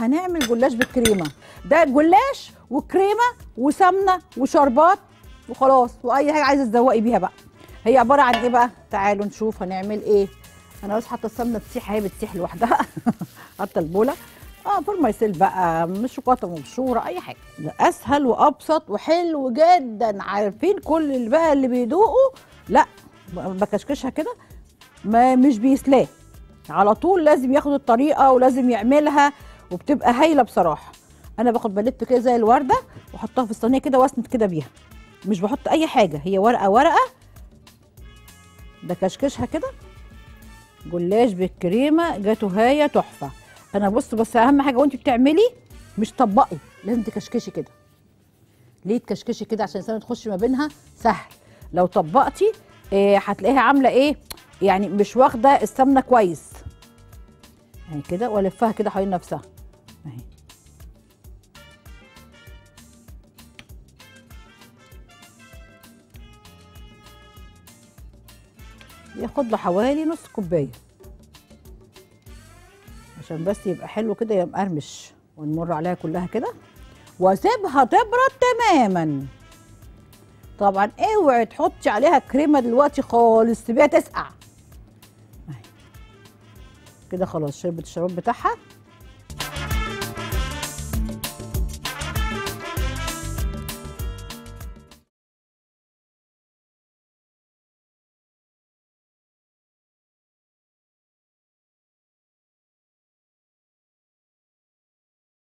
هنعمل جلاش بالكريمه ده جلاش وكريمه وسمنه وشربات وخلاص واي حاجه عايزه تزوقي بيها بقى هي عباره عن ايه بقى تعالوا نشوف هنعمل ايه انا بس حاطه السمنه تسيح هي بتسيح لوحدها حاطه البوله اه فورمايسيل بقى مش شوكولاته مبشوره اي حاجه ده اسهل وابسط وحلو جدا عارفين كل اللي بقى اللي بيدوقوا لا بكشكشها كده ما مش بيسلاه على طول لازم ياخد الطريقه ولازم يعملها وبتبقى هايله بصراحه انا باخد بلف كده زي الورده واحطها في الصينيه كده واسند كده بيها مش بحط اي حاجه هي ورقه ورقه بكشكشها كده جلاش بالكريمه جاتوهايه تحفه انا بص بس اهم حاجه وانت بتعملي مش طبقي لازم تكشكشي كده ليه تكشكشي كده عشان السمنه تخش ما بينها سهل لو طبقتي إيه هتلاقيها عامله ايه يعني مش واخده السمنه كويس اهي كده والفها كده حوالين نفسها اهي ياخد له حوالي نص كوبايه عشان بس يبقى حلو كده يبقى مقرمش ونمر عليها كلها كده واسيبها تبرد تماما طبعا اوعي تحطي عليها كريمه دلوقتي خالص سيبيها تسقع أهي. كده خلاص شربت الشراب بتاعها